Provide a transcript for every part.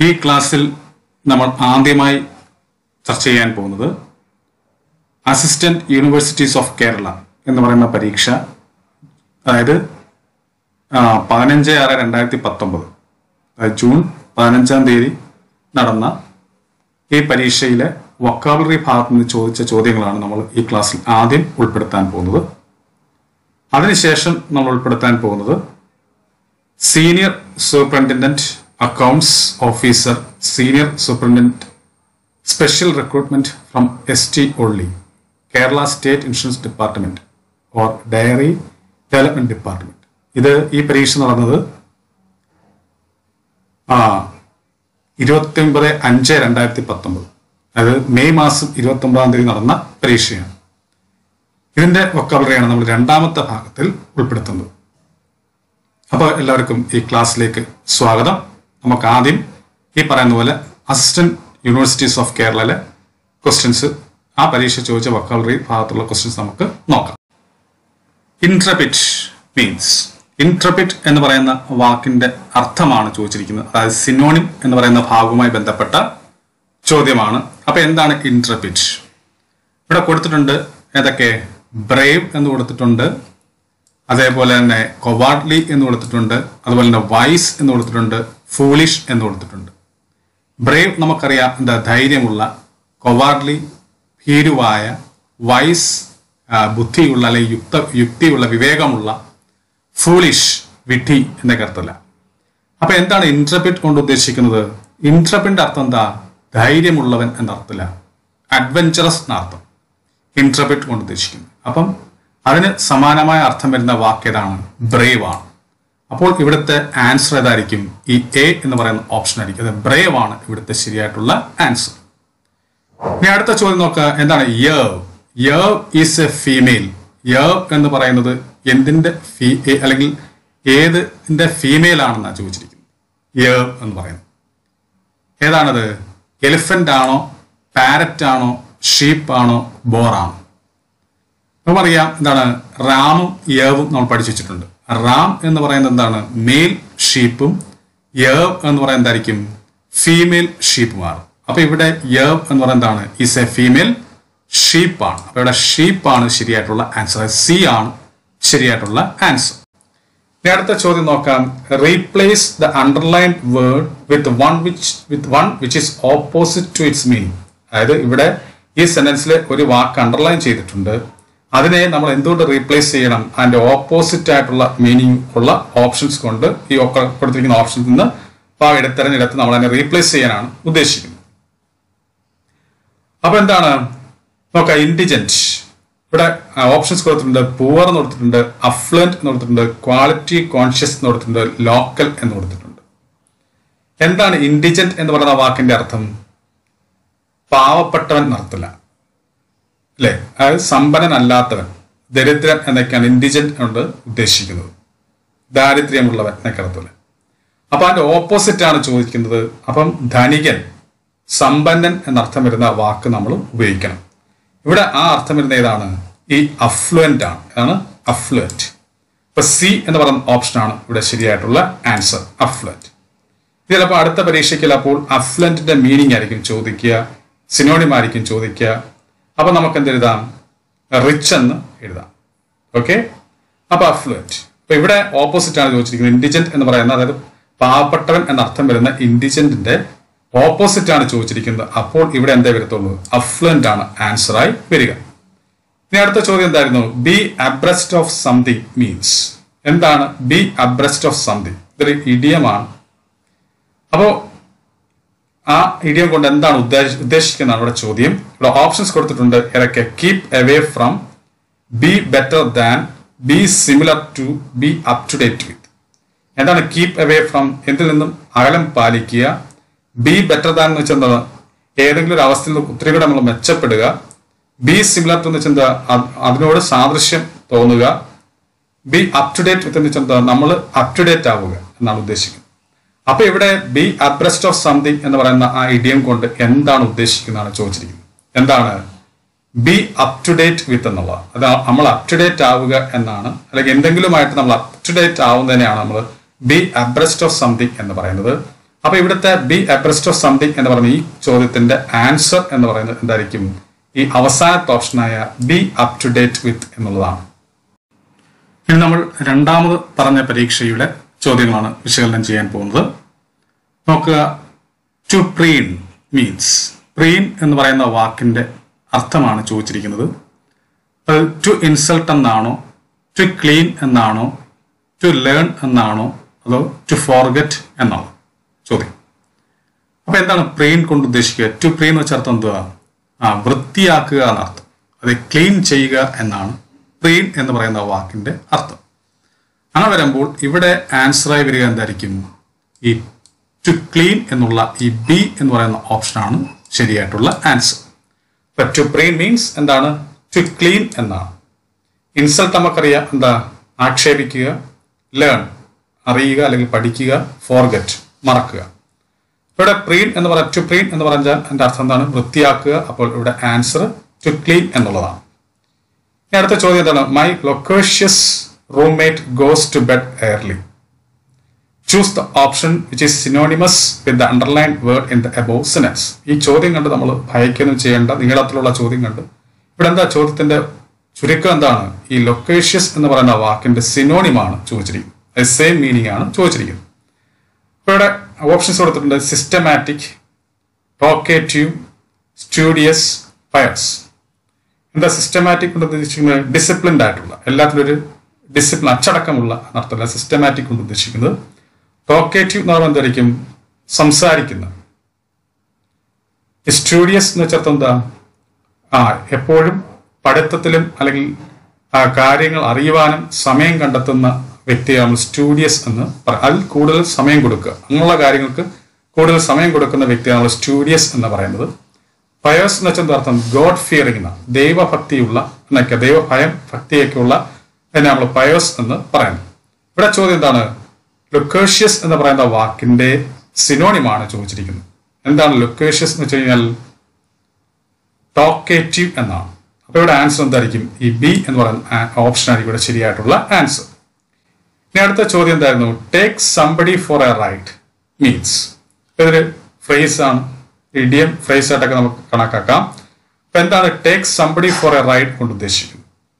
ഈ ക്ലാസ്സിൽ നമ്മൾ ആദ്യമായി ചർച്ച ചെയ്യാൻ പോകുന്നത് അസിസ്റ്റന്റ് യൂണിവേഴ്സിറ്റീസ് ഓഫ് കേരള എന്ന് പറയുന്ന പരീക്ഷ അതായത് ആ, പതിനഞ്ച് ആറ് രണ്ടായിരത്തി പത്തൊമ്പത് അതായത് ജൂൺ പതിനഞ്ചാം തീയതി നടന്ന ഈ പരീക്ഷയിലെ വൊക്കാബുലറി ഭാഗത്ത് നിന്ന് ചോദിച്ച ചോദ്യങ്ങളാണ് നമ്മൾ ഈ ക്ലാസ്സിൽ ആദ്യം ഉൾപ്പെടുത്താൻ പോകുന്നത് അതിനുശേഷം നമ്മൾ ഉൾപ്പെടുത്താൻ പോകുന്നത് senior superintendent accounts officer senior superintendent special recruitment from S T ഒള്ളി Kerala state insurance department or dairy development department ഇത് ഈ പരീക്ഷ നടന്നത് ആ ഇരുപത്തി ഒമ്പത് അഞ്ച് രണ്ടായിരത്തി പത്തൊമ്പത് അതായത് മെയ് മാസം ഇരുപത്തി ഒമ്പതാം തീയതി നടന്ന പരീക്ഷയാണ് ഇതിന്റെ വൊക്കാബുലറിയാണ് നമ്മൾ രണ്ടാമത്തെ ഭാഗത്തിൽ ഉൾപ്പെടുത്തുന്നത് അപ്പോൾ എല്ലാവർക്കും ഈ ക്ലാസ്സിലേക്ക് സ്വാഗതം നമുക്ക് ആദ്യം ഈ പറയുന്ന പോലെ അസിസ്റ്റന്റ് യൂണിവേഴ്സിറ്റീസ് ഓഫ് കേരളയിലെ ക്വസ്റ്റ്യൻസ് ആ പരീക്ഷ ചോദിച്ച വൊക്കാബുലറി ഭാഗത്തുള്ള ക്വസ്റ്റ്യൻസ് നമുക്ക് നോക്കാം ഇൻട്രപിറ്റ് മീൻസ് ഇൻട്രപിറ്റ് എന്ന് പറയുന്ന വാക്കിന്റെ അർത്ഥമാണ് ചോദിച്ചിരിക്കുന്നത് അതായത് സിനോണിം എന്ന് പറയുന്ന ഭാഗവുമായി ബന്ധപ്പെട്ട ചോദ്യമാണ് അപ്പൊ എന്താണ് ഇൻട്രപിറ്റ് ഇവിടെ കൊടുത്തിട്ടുണ്ട് ഏതൊക്കെ ബ്രേവ് എന്ന് കൊടുത്തിട്ടുണ്ട് അതേപോലെ തന്നെ കൊവാർഡ്ലി എന്ന് കൊടുത്തിട്ടുണ്ട് അതുപോലെ തന്നെ വൈസ് എന്ന് കൊടുത്തിട്ടുണ്ട് ഫൂളിഷ് എന്ന് കൊടുത്തിട്ടുണ്ട് ബ്രേവ് നമുക്കറിയാം എന്താ ധൈര്യമുള്ള കൊവാർഡ്ലി ഭീരുവായ വൈസ് ആ, ബുദ്ധിയുള്ള അല്ലെങ്കിൽ യുക്ത യുക്തിയുള്ള വിവേകമുള്ള ഫൂളിഷ് വിഡ്ഢി എന്നൊക്കെ അർത്ഥമില്ല അപ്പൊ എന്താണ് ഇൻട്രപിറ്റ് കൊണ്ട് ഉദ്ദേശിക്കുന്നത് ഇൻട്രപിന്റെ അർത്ഥം എന്താ ധൈര്യമുള്ളവൻ എന്ന അർത്ഥത്തില്ല അഡ്വഞ്ചറസ് എന്ന അർത്ഥം ഇൻട്രപിറ്റ് കൊണ്ട് ഉദ്ദേശിക്കുന്നത് അപ്പം അതിന് സമാനമായ അർത്ഥം വരുന്ന വാക്ക് ഏതാണ് ബ്രേവ് ആണ് അപ്പോൾ ഇവിടുത്തെ ആൻസർ ഏതായിരിക്കും ഈ എ എന്ന് പറയുന്ന ഓപ്ഷൻ ആയിരിക്കും അത് ബ്രേവ് ആണ് ഇവിടുത്തെ ശരിയായിട്ടുള്ള ആൻസർ ഇനി അടുത്ത ചോദ്യം നോക്കുക എന്താണ് ewe ewe is a female ewe എന്ന് പറയുന്നത് എന്തിന്റെ ഫീ എ- അല്ലെങ്കിൽ ഏതിന്റെ ഫീമെയിൽ ആണെന്നാണ് ചോദിച്ചിരിക്കുന്നത് യവ് എന്ന് പറയുന്നത് ഏതാണത് എലിഫന്റ് ആണോ പാരറ്റ് ആണോ ഷീപ്പ് ആണോ ബോറാണോ നമുക്കറിയാം എന്താണ് റാമും യവും നമ്മൾ പഠിച്ചു വെച്ചിട്ടുണ്ട് റാം എന്ന് പറയുന്നത് എന്താണ് മെയിൽ ഷീപ്പും യവ് എന്ന് പറയുന്നത് എന്തായിരിക്കും ഫീമെയിൽ ഷീപ്പുമാണ് അപ്പൊ ഇവിടെ യവ് എന്ന് പറയുന്നത് എന്താണ് ഈസ് എ ഫീമെയിൽ ഷീപ്പാണ് അപ്പൊ ഇവിടെ ഷീപ്പാണ് ശരിയായിട്ടുള്ള ആൻസർ സി ആണ് ശരിയായിട്ടുള്ള ആൻസർ ഇനി അടുത്ത ചോദ്യം നോക്കാം replace the underline word with one which with one which is opposite to its meaning അതായത് ഇവിടെ ഈ സെന്റൻസിൽ ഒരു വാക്ക് അണ്ടർലൈൻ ചെയ്തിട്ടുണ്ട് അതിനെ നമ്മൾ എന്തുകൊണ്ട് റീപ്ലേസ് ചെയ്യണം അതിന്റെ ഓപ്പോസിറ്റ് ആയിട്ടുള്ള മീനിങ് ഉള്ള ഓപ്ഷൻസ് കൊണ്ട് ഈ ഒക്കെ കൊടുത്തിരിക്കുന്ന ഓപ്ഷനിൽ നിന്ന് ഭാഗം എടുത്തെരഞ്ഞെടുത്ത് നമ്മൾ അതിനെ റീപ്ലേസ് ചെയ്യാനാണ് ഉദ്ദേശിക്കുന്നത് അപ്പൊ എന്താണ് നോക്കാം ഇന്റലിജന്റ് ഇവിടെ ഓപ്ഷൻസ് കൊടുത്തിട്ടുണ്ട് പൂവർ എന്ന് കൊടുത്തിട്ടുണ്ട് അഫ്ലുവന്റ് എന്ന് കൊടുത്തിട്ടുണ്ട് ക്വാളിറ്റി കോൺഷ്യസ് എന്ന് കൊടുത്തിട്ടുണ്ട് ലോക്കൽ എന്ന് കൊടുത്തിട്ടുണ്ട് എന്താണ് ഇൻഡിജന്റ് എന്ന് പറയുന്ന വാക്കിന്റെ അർത്ഥം പാവപ്പെട്ടവൻ എന്നർത്ഥമില്ല അല്ലെ അതായത് സമ്പന്നനല്ലാത്തവൻ ദരിദ്രൻ എന്നൊക്കെയാണ് ഇൻഡിജന്റ് കൊണ്ട് ഉദ്ദേശിക്കുന്നത് ദാരിദ്ര്യമുള്ളവൻ എന്നൊക്കെ അർത്ഥമില്ല അപ്പൊ അതിന്റെ ഓപ്പോസിറ്റ് ആണ് ചോദിക്കുന്നത് അപ്പം ധനികൻ സമ്പന്നൻ എന്നർത്ഥം വരുന്ന വാക്ക് നമ്മൾ ഉപയോഗിക്കണം ഇവിടെ ആ അർത്ഥം വരുന്ന ഏതാണ് ഈ അഫ്ലുവന്റ് ആണ് ഏതാണ് അഫ്ലുവന്റ് ഇപ്പൊ സി എന്ന് പറയുന്ന ഓപ്ഷൻ ആണ് ഇവിടെ ശരിയായിട്ടുള്ള ആൻസർ അഫ്ലുവന്റ് ചിലപ്പോൾ അടുത്ത പരീക്ഷയ്ക്ക് അപ്പോൾ അഫ്ലുവന്റിന്റെ മീനിങ് ആയിരിക്കും ചോദിക്കുക സിനോണിം ആയിരിക്കും ചോദിക്കുക അപ്പൊ നമുക്ക് എന്ത് എഴുതാം റിച്ച് എന്ന് എഴുതാം ഓക്കെ അപ്പൊ അഫ്ലുവന്റ് അപ്പൊ ഇവിടെ ഓപ്പോസിറ്റ് ആണ് ചോദിച്ചിരിക്കുന്നത് ഇൻഡിജന്റ് എന്ന് പറയുന്ന അതായത് പാവപ്പെട്ടവൻ എന്ന അർത്ഥം വരുന്ന ഇൻഡിജന്റിന്റെ ഓപ്പോസിറ്റ് ആണ് ചോദിച്ചിരിക്കുന്നത് അപ്പോൾ ഇവിടെ എന്തേ വരത്തുള്ളൂ അഫ്ലുവന്റ് ആണ് ആൻസർ ആയി വരിക ഇനി അടുത്ത ചോദ്യം എന്തായിരുന്നു be abreast of something means എന്താണ് ബി അബ്രസ്റ്റ് ഓഫ് സംതിങ് ഇതൊരു ഇഡിയമാണ് അപ്പോ ആ ഇഡിയം കൊണ്ട് എന്താണ് ഉദ്ദേശ- ഉദ്ദേശിക്കുന്നതാണ് ഇവിടെ ചോദ്യം ഇവിടെ ഓപ്ഷൻസ് കൊടുത്തിട്ടുണ്ട് ഏതൊക്കെ keep away from be better than be similar to be up to date with എന്താണ് കീപ് അവേ ഫ്രം എന്തിൽ നിന്നും അകലം പാലിക്കുക ബി ബെറ്റർ ദാൻ എന്ന് വെച്ചാൽ എന്താണ് ഏതെങ്കിലും ഒരു അവസ്ഥയിൽ നിന്ന് ഒത്തിരി കൂടെ നമ്മൾ മെച്ചപ്പെടുക ബി സിമിലർ ടു എന്ന് വെച്ചാൽ എന്താ അത് അതിനോട് സാദൃശ്യം തോന്നുക be up to date with എന്ന് വെച്ചാൽ എന്താ നമ്മൾ അപ് ടു ഡേറ്റ് ആവുക എന്നാണ് ഉദ്ദേശിക്കുന്നത് അപ്പൊ ഇവിടെ ബി അബ്രസ്റ്റ് ഓഫ് സംതിങ് എന്ന് പറയുന്ന ആ ഇഡിയം കൊണ്ട് എന്താണ് ഉദ്ദേശിക്കുന്നതാണ് ചോദിച്ചിരിക്കുന്നത് എന്താണ് be up to date with എന്നുള്ള അത് നമ്മൾ അപ് ടു ഡേറ്റ് ആവുക എന്നാണ് അല്ലെങ്കിൽ എന്തെങ്കിലുമായിട്ട് നമ്മൾ അപ് ടു ഡേറ്റ് ആവുന്നതിനെയാണ് നമ്മൾ ബി അബ്രസ്റ്റ് ഓഫ് സംതിങ് എന്ന് പറയുന്നത് അപ്പൊ ഇവിടുത്തെ ബി അബ്രസ്റ്റ് ഓഫ് സംതിങ് എന്ന് പറയുന്ന ഈ ചോദ്യത്തിന്റെ ആൻസർ എന്ന് പറയുന്നത് എന്തായിരിക്കും ഈ അവസാനത്തെ ഓപ്ഷനായ be up to date with എന്നുള്ളതാണ് ഇനി നമ്മൾ രണ്ടാമത് പറഞ്ഞ പരീക്ഷയുടെ ചോദ്യങ്ങളാണ് വിശകലനം ചെയ്യാൻ പോകുന്നത് നോക്കുക ടു പ്രീൻ മീൻസ് പ്രീൻ എന്ന് പറയുന്ന വാക്കിന്റെ അർത്ഥമാണ് ചോദിച്ചിരിക്കുന്നത് അത് ടു ഇൻസൾട്ട് എന്നാണോ ടു ക്ലീൻ എന്നാണോ ടു ലേൺ എന്നാണോ അതോ ടു ഫോർഗറ്റ് എന്നാണോ ചോദ്യം അപ്പൊ എന്താണ് പ്രീൻ കൊണ്ട് ഉദ്ദേശിക്കുക ടു പ്രീൻ വെച്ച അർത്ഥം എന്തുവാ ആ വൃത്തിയാക്കുക എന്നർത്ഥം അത് ക്ലീൻ ചെയ്യുക എന്നാണ് പ്രീൻ എന്ന് പറയുന്ന വാക്കിന്റെ അർത്ഥം അങ്ങനെ വരുമ്പോൾ ഇവിടെ ആൻസറായി വരിക എന്തായിരിക്കും ഈ ടു ക്ലീൻ എന്നുള്ള ഈ ബി എന്ന് പറയുന്ന ഓപ്ഷനാണ് ശരിയായിട്ടുള്ള ആൻസർ ഇപ്പൊ ടു പ്രീൻ മീൻസ് എന്താണ് ടു ക്ലീൻ എന്നാണ് ഇൻസൾട്ട് നമുക്കറിയാം എന്താ ആക്ഷേപിക്കുക ലേൺ അറിയുക അല്ലെങ്കിൽ പഠിക്കുക ഫോർഗറ്റ് മറക്കുക ഇവിടെ പ്രീൻ എന്ന് പറയാം ടു പ്രീൻ എന്ന് പറഞ്ഞാൽ എൻ്റെ അർത്ഥം എന്താണ് വൃത്തിയാക്കുക അപ്പോൾ ഇവിടെ ആൻസർ ടു ക്ലീൻ എന്നുള്ളതാണ് ഇനി അടുത്ത ചോദ്യം എന്താണ് my loquacious roommate goes to bed early choose the option which is synonymous with the underline word in the above sentence ഈ ചോദ്യം കണ്ട് നമ്മൾ ഭയക്കൊന്നും ചെയ്യേണ്ട നീളത്തിലുള്ള ചോദ്യം കണ്ട് ഇവിടെ എന്താ ചോദ്യത്തിന്റെ ചുരുക്കം എന്താണ് ഈ ലൊക്കേഷ്യസ് എന്ന് പറയുന്ന വാക്കിന്റെ സിനോണിമാണ് ചോദിച്ചിരിക്കുന്നത് സെയിം മീനിങ് ആണ് ചോദിച്ചിരിക്കുന്നത് ഇപ്പോൾ ഇവിടെ ഓപ്ഷൻസ് കൊടുത്തിട്ടുണ്ട് സിസ്റ്റമാറ്റിക് ടോക്കേറ്റീവ് സ്റ്റുഡിയസ് പയർസ് എന്താ സിസ്റ്റമാറ്റിക് കൊണ്ട് ഉദ്ദേശിക്കുന്നത് ഡിസിപ്ലിൻഡ് ആയിട്ടുള്ള എല്ലാത്തിലും ഒരു ഡിസിപ്ലിൻ അച്ചടക്കമുള്ള എന്നർത്ഥമല്ല സിസ്റ്റമാറ്റിക് കൊണ്ട് ഉദ്ദേശിക്കുന്നത് ടോക്കേറ്റീവ് എന്ന് പറയുമ്പോൾ എന്തായിരിക്കും സംസാരിക്കുന്ന സ്റ്റുഡിയസ് എന്ന് വെച്ചാൽ എന്താ ആ എപ്പോഴും പഠിത്തത്തിലും അല്ലെങ്കിൽ ആ കാര്യങ്ങൾ അറിയുവാനും സമയം കണ്ടെത്തുന്ന വ്യക്തിയാണ് സ്റ്റുഡിയസ് എന്ന് പറയാം അതിൽ കൂടുതൽ സമയം കൊടുക്കുക അങ്ങനെയുള്ള കാര്യങ്ങൾക്ക് കൂടുതൽ സമയം കൊടുക്കുന്ന വ്യക്തിയാണ് സ്റ്റുഡിയസ് എന്ന് പറയുന്നത് പയേഴ്സ് എന്ന് വെച്ചാൽ എന്താ അർത്ഥം ഗോഡ് ഫിയറിംഗ് എന്ന ദൈവഭക്തിയുള്ള എന്നൊക്കെ ദൈവഭയം ഭക്തിയൊക്കെയുള്ള അതിനെ നമ്മൾ പയേഴ്സ് എന്ന് പറയുന്നത് ഇവിടെ ചോദ്യം എന്താണ് ലൊക്കേഷ്യസ് എന്ന് പറയുന്ന വാക്കിന്റെ സിനോണിമാണ് ചോദിച്ചിരിക്കുന്നത് എന്താണ് ലൊക്കേഷ്യസ് എന്ന് വെച്ച് കഴിഞ്ഞാൽ ടോക്കേറ്റീവ് എന്നാണ് അപ്പൊ ഇവിടെ ആൻസർ എന്തായിരിക്കും ഈ ബി എന്ന് പറയുന്ന ഓപ്ഷൻ ആയിരിക്കും ഇവിടെ ശരിയായിട്ടുള്ള ആൻസർ ഇനി അടുത്ത ചോദ്യം എന്തായിരുന്നു take somebody for a ride means ഇതൊരു ഫ്രേസ് ആണ് ഇഡിയം ഫ്രേസ് ആയിട്ടൊക്കെ നമുക്ക് കണക്കാക്കാം അപ്പൊ എന്താണ് take somebody for a ride കൊണ്ട് ഉദ്ദേശിക്കുന്നത്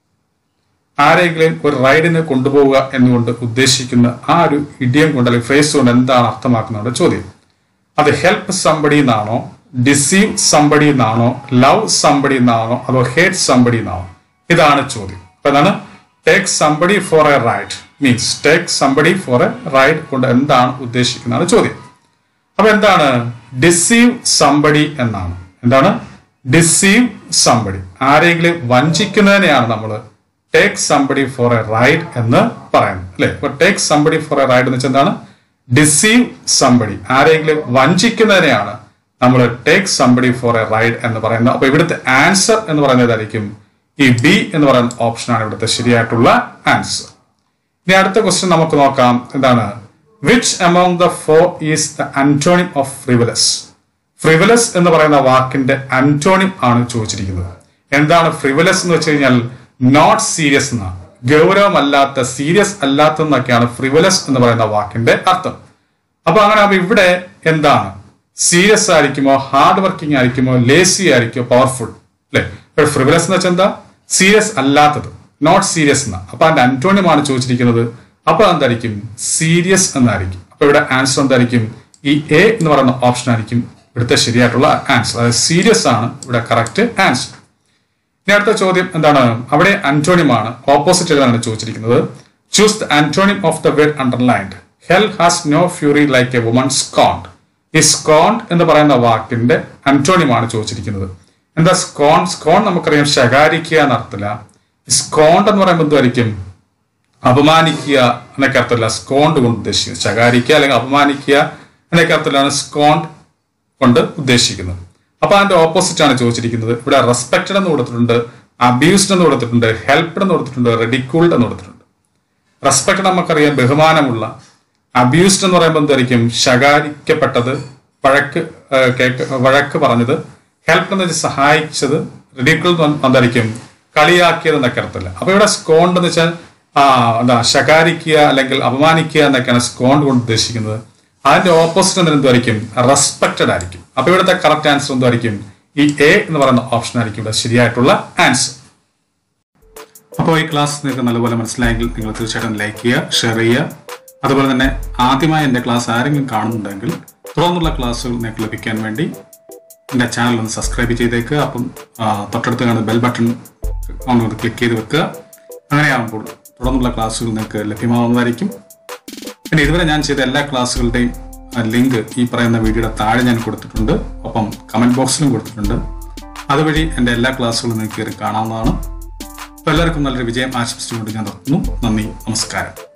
ആരെങ്കിലും ഒരു റൈഡിന് കൊണ്ടുപോവുക എന്നുകൊണ്ട് ഉദ്ദേശിക്കുന്ന ആ ഒരു ഇഡിയം കൊണ്ട് അല്ലെങ്കിൽ ഫ്രേസ് കൊണ്ട് എന്താണ് അർത്ഥമാക്കുന്നത് ചോദ്യം അത് ഹെൽപ്പ് സംബഡി എന്നാണോ ഡിസീവ് സംബഡി എന്നാണോ ലവ് സംബഡി എന്നാണോ അതോ ഹേറ്റ് സംബഡി എന്നാണോ ഇതാണ് ചോദ്യം അപ്പൊ എന്താണ് take somebody for a ride means take somebody for a ride കൊണ്ട് എന്താണ് ഉദ്ദേശിക്കുന്നതാണ് ചോദ്യം അപ്പൊ എന്താണ് ഡിസീവ് സംബഡി എന്നാണ് എന്താണ് ഡിസീവ് സംബഡി ആരെങ്കിലും വഞ്ചിക്കുന്നതിനെയാണ് നമ്മൾ take somebody for a ride എന്ന് പറയുന്നത് അല്ലെ അപ്പൊ take somebody for a ride എന്ന് വെച്ചാൽ എന്താണ് ഡിസീവ് സംബഡി ആരെങ്കിലും വഞ്ചിക്കുന്നതിനെയാണ് നമ്മൾ take somebody for a ride എന്ന് പറയുന്നത് അപ്പൊ ഇവിടുത്തെ ആൻസർ എന്ന് പറയുന്നതായിരിക്കും ഈ ബി എന്ന് പറയുന്ന ഓപ്ഷനാണ് ഇവിടുത്തെ ശരിയായിട്ടുള്ള ആൻസർ ഇനി അടുത്ത ക്വസ്റ്റ്യൻ നമുക്ക് നോക്കാം എന്താണ് which among the four is the antonym of frivolous frivolous എന്ന് പറയുന്ന വാക്കിന്റെ അന്റോണിം ആണ് ചോദിച്ചിരിക്കുന്നത് എന്താണ് ഫ്രിവലസ് എന്ന് വെച്ച് കഴിഞ്ഞാൽ നോട്ട് സീരിയസ് എന്നാണ് ഗൗരവമല്ലാത്ത സീരിയസ് അല്ലാത്തതെന്നൊക്കെയാണ് ഫ്രിവലസ് എന്ന് പറയുന്ന വാക്കിന്റെ അർത്ഥം അപ്പൊ അങ്ങനെ അപ്പൊ ഇവിടെ എന്താണ് സീരിയസ് ആയിരിക്കുമോ ഹാർഡ് വർക്കിംഗ് ആയിരിക്കുമോ ലേസി ആയിരിക്കുമോ പവർഫുൾ അല്ലെ ഫ്രിവലസ് എന്ന് വെച്ചാൽ എന്താ സീരിയസ് അല്ലാത്തത് നോട്ട് സീരിയസ് എന്ന അപ്പൊ അതിന്റെ അന്റോണിയമാണ് ചോദിച്ചിരിക്കുന്നത് അപ്പൊ എന്തായിരിക്കും സീരിയസ് എന്നായിരിക്കും അപ്പൊ ഇവിടെ ആൻസർ എന്തായിരിക്കും ഈ എ എന്ന് പറയുന്ന ഓപ്ഷൻ ആയിരിക്കും ഇവിടുത്തെ ശരിയായിട്ടുള്ള ആൻസർ അതായത് സീരിയസ് ആണ് ഇവിടെ കറക്റ്റ് ആൻസർ ഇനി അടുത്ത ചോദ്യം എന്താണ് അവിടെ അന്റോണിയമാണ് ഓപ്പോസിറ്റ് എഴുതാനാണ് ചോദിച്ചിരിക്കുന്നത് choose the antonym of the word underlined hell has no fury like a woman scorned ഈ സ്കോണ്ട് എന്ന് പറയുന്ന വാക്കിന്റെ അന്റോണിയമാണ് ചോദിച്ചിരിക്കുന്നത് എന്താ സ്കോൺ സ്കോൺ നമുക്കറിയാം ശകാരിക്കുക എന്നർത്ഥമില്ല സ്കോണ്ട് എന്ന് പറയുമ്പോൾ എന്തായിരിക്കും അപമാനിക്കുക എന്നൊക്കെ അർത്ഥമില്ല സ്കോണ്ട് കൊണ്ട് ഉദ്ദേശിക്കുന്നത് ശകാരിക്കുക അല്ലെങ്കിൽ അപമാനിക്കുക എന്നൊക്കെ അർത്ഥത്തിലാണ് സ്കോണ്ട് കൊണ്ട് ഉദ്ദേശിക്കുന്നത് അപ്പൊ അതിന്റെ ഓപ്പോസിറ്റ് ആണ് ചോദിച്ചിരിക്കുന്നത് ഇവിടെ റെസ്പെക്റ്റഡ് എന്ന് കൊടുത്തിട്ടുണ്ട് അബ്യൂസ്ഡ് എന്ന് കൊടുത്തിട്ടുണ്ട് ഹെൽപ്ഡ് എന്ന് കൊടുത്തിട്ടുണ്ട് റെഡിക്യൂൾഡ് എന്ന് കൊടുത്തിട്ടുണ്ട് റെസ്പെക്ട് നമുക്കറിയാം ബഹുമാനമുള്ള അബ്യൂസ്ഡ് എന്ന് പറയുമ്പോൾ എന്തായിരിക്കും ശകാരിക്കപ്പെട്ടത് വഴക്ക് ആ, കേക്ക് വഴക്ക് പറഞ്ഞത് ഹെൽപ്പ് എന്ന് വെച്ചാൽ സഹായിച്ചത് റിഡിക്യൂൾ എന്തായിരിക്കും കളിയാക്കിയത് എന്നൊക്കെ അർത്ഥമില്ല അപ്പൊ ഇവിടെ സ്കോണ്ട് എന്ന് വെച്ചാൽ ആ എന്താ ശകാരിക്കുക അല്ലെങ്കിൽ അപമാനിക്കുക എന്നൊക്കെയാണ് സ്കോണ്ട് കൊണ്ട് ഉദ്ദേശിക്കുന്നത് അതിന്റെ ഓപ്പോസിറ്റ് എന്ത് എന്തായിരിക്കും റെസ്പെക്റ്റഡ് ആയിരിക്കും അപ്പൊ ഇവിടുത്തെ കറക്റ്റ് ആൻസർ എന്തായിരിക്കും ഈ എ എന്ന് പറയുന്ന ഓപ്ഷൻ ആയിരിക്കും ഇവിടെ ശരിയായിട്ടുള്ള ആൻസർ അപ്പോൾ ഈ ക്ലാസ് നിങ്ങൾക്ക് നല്ലപോലെ മനസ്സിലായെങ്കിൽ നിങ്ങൾ തീർച്ചയായിട്ടും ലൈക്ക് ചെയ്യുക ഷെയർ ചെയ്യുക അതുപോലെ തന്നെ ആദ്യമായി എൻ്റെ ക്ലാസ് ആരെങ്കിലും കാണുന്നുണ്ടെങ്കിൽ തുടർന്നുള്ള ക്ലാസ്സുകൾ നിങ്ങൾക്ക് ലഭിക്കാൻ വേണ്ടി എൻ്റെ ചാനൽ ഒന്ന് സബ്സ്ക്രൈബ് ചെയ്തേക്കുക അപ്പം ആ, തൊട്ടടുത്ത് കാണുന്ന ബെൽ ബട്ടൺ ഒന്ന് ക്ലിക്ക് ചെയ്ത് വെക്കുക അങ്ങനെയാകുമ്പോൾ തുടർന്നുള്ള ക്ലാസ്സുകൾ നിങ്ങൾക്ക് ലഭ്യമാവുന്നതായിരിക്കും പിന്നെ ഇതുവരെ ഞാൻ ചെയ്ത എല്ലാ ക്ലാസ്സുകളുടെയും ലിങ്ക് ഈ പറയുന്ന വീഡിയോയുടെ താഴെ ഞാൻ കൊടുത്തിട്ടുണ്ട് ഒപ്പം കമന്റ് ബോക്സിലും കൊടുത്തിട്ടുണ്ട് അതുവഴി എൻ്റെ എല്ലാ ക്ലാസ്സുകളും നിങ്ങൾക്ക് കയറി കാണാവുന്നതാണ് അപ്പോൾ എല്ലാവർക്കും നല്ലൊരു വിജയം ആശംസിച്ചുകൊണ്ട് ഞാൻ നിർത്തുന്നു നന്ദി നമസ്കാരം